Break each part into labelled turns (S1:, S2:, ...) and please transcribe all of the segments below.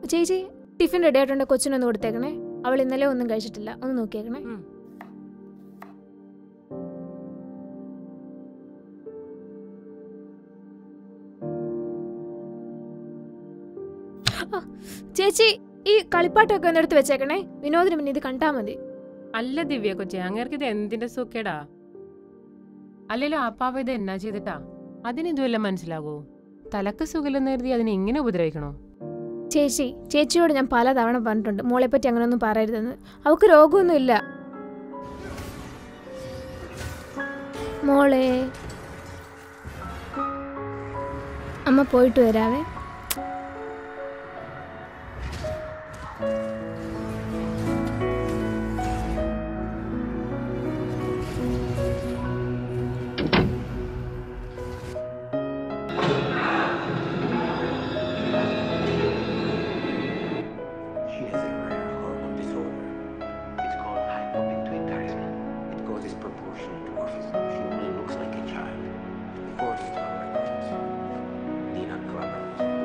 S1: ചേച്ചി tiffin ready ആയിട്ടുണ്ട് കൊച്ചിനൊന്ന് കൊടുത്തേക്കണേ അവൾ ഇന്നലെ ഒന്നും കഴിച്ചിട്ടില്ല ഒന്ന് നോക്കിയേക്കണേ
S2: ഉം.
S1: ആ, ചേച്ചി ഈ കളിപ്പാട്ടൊക്കെ ഒന്ന് എടുത്ത് വെച്ചേക്കണേ വിനോദിന് പിന്നെ ഇത് കണ്ടാ മതി
S2: അല്ല ദിവ്യ കൊച്ചെ അങ്ങേർക്ക് ഇത് എന്തിന്റെ സുഖേടാ അല്ലല്ലോ അപ്പാവ ഇത് എന്നാ ചെയ്തിട്ടാ അതിന് ഇതുവല്ല മനസ്സിലാകൂ തലക്ക് സുഖമില്ലെന്ന് കരുതി അതിനെ ഇങ്ങനെ ഉപദ്രവിക്കണോ
S1: ചേച്ചി ചേച്ചിയോട് ഞാൻ പല തവണ പറഞ്ഞിട്ടുണ്ട് മോളെ പറ്റി അങ്ങനെയൊന്നും പറയരുതെന്ന് അവൾക്ക് രോഗമൊന്നുമില്ല മോളെ അമ്മ പോയിട്ട് വരാവേ
S3: She has a rare hormone disorder. It's called hypopituitarism. It causes proportional dwarfism. She only looks like a child. Before these developments, Nina Clemens.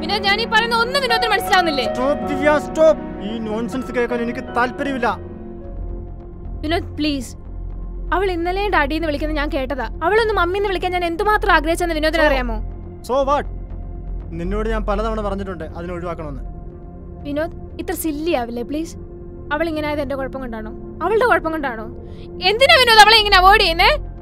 S1: Vinod ഞാൻ ഈ പറയുന്ന ഒന്നും വിനോദിന് മനസ്സിലാവുന്നില്ലേ
S4: സ്റ്റോപ്പ് ദിവ്യ സ്റ്റോപ്പ് ഈ നോൺസെൻസ് കേൾക്കാൻ എനിക്ക് താല്പര്യമില്ല
S1: വിനോദ് പ്ലീസ് അവൾ ഇന്നലെ ഡാഡിന്ന് വിളിക്കുന്നത് ഞാൻ കേട്ടതാ അവളൊന്ന് മമ്മിന്ന് വിളിക്കാൻ ഞാൻ എന്തുമാത്രം ആഗ്രഹിച്ചെന്ന് വിനോദിന് അറിയാമോ
S4: സോ വാട്ട് നിന്നോട് ഞാൻ പലതവണ പറഞ്ഞിട്ടുണ്ട് അതിനെ ഒഴിവാക്കണമെന്ന്
S1: വിനോദ് ഇത്ര സില്ലി ആവില്ലേ പ്ലീസ് അവൾ ഇങ്ങനെ ആയത് എന്റെ കുഴപ്പം കൊണ്ടാണോ അവളുടെ കുഴപ്പം കൊണ്ടാണോ എന്തിനാ വിനോദ് അവളെ ഇങ്ങനെ അവോയ്ഡ് ചെയ്യുന്നേ